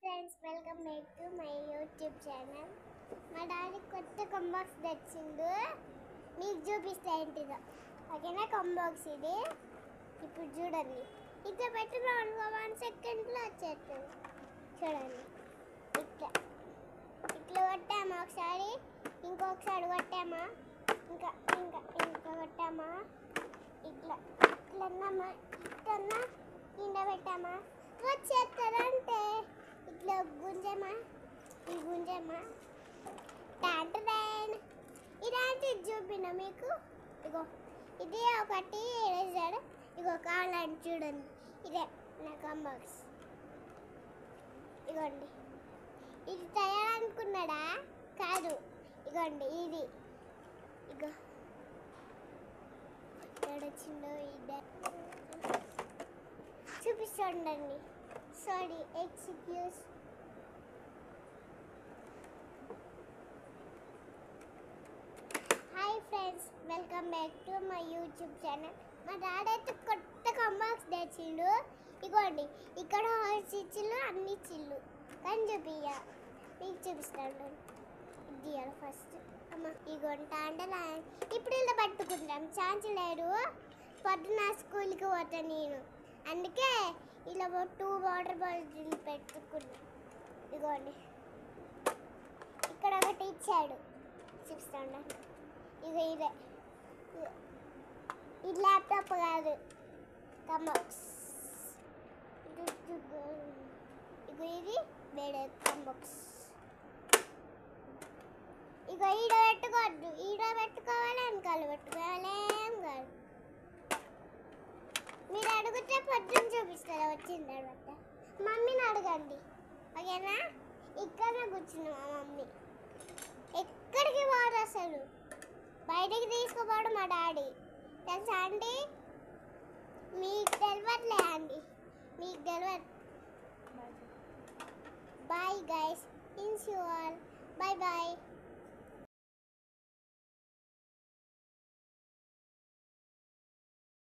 friends welcome back to my YouTube channel మా daddy కొత్త కంబాక్స్ తెచ్చిండు మీకు చూపిస్తా ఏంటిదో ఓకేనా కంబాక్స్ ఇది ఇప్పుడు చూడండి ఇట్లా పెట్టిన అనుకో వన్ సెకండ్లో వచ్చేస్తుంది చూడండి ఇట్లా ఇట్లా కొట్టామా ఒకసారి ఇంకొకసారి కొట్టామా ఇంకా ఇంకా ఇంకా కొట్టామా ఇట్లా ఇట్లన్నామా ఇట్లన్నా కింద పెట్టామా వచ్చేస్తారంటే ఇట్లా గుంజమా ఈ గుంజమా టాంటరైన్ ఇలాంటిది చూపిన మీకు ఇగో ఇది ఒకటి ఎరేజర్ ఇగో కావాలంటే చూడండి ఇదే నా కంబాక్స్ ఇగోండి ఇది తయారనుకున్నాడా కాదు ఇగోండి ఇది ఇగో ఎక్కడొచ్చిందో ఇదే చూపిస్తుండండి sorry excuse hi friends welcome back to my YouTube channel మా డాడీ అయితే కొత్త కంబాక్స్ తెచ్చిండు ఇగోండి ఇక్కడ హార్స్ ఇచ్చిళ్ళు అన్ని ఇచ్చిళ్ళు కానీ చూపియ్య మీకు చూపిస్తాను ఇది ఫస్ట్ అమ్మ ఇగోండి తాండలా ఇప్పుడు ఇలా పట్టుకుంటాం ఛాన్స్ లేడు పొద్దున స్కూల్కి పోతా నేను అందుకే ఇలా టూ వాటర్ బాటిల్ పెట్టుకున్నా ఇగోండి ఇక్కడ ఒకటి ఇచ్చాడు చూపిస్తాను ఇక ఇదే ఇ- ఇది ల్యాప్టాప్ కాదు కంబాక్స్ ఇక ఇది వేరే కంబాక్స్ ఇక ఈడ పెట్టుకోవద్దు ఈడ పెట్టుకోవాలి వెనకాల పెట్టుకోవాలి ఏం కాదు మీరు అడిగితే పొద్దున్న చూపిస్తారా వచ్చిన తర్వాత మమ్మీని అడగండి ఓకేనా ఇక్కడనే కూర్చున్నా మా మమ్మీ ఎక్కడికి పోరు అసలు బయటికి తీసుకుపోడు మా డాడీ తెలుసా అండి మీకు తెలియట్లే అండి మీకు తెలియదు బాయ్ గైస్ ఇన్స్ యూ ఆల్ బాయ్ బాయ్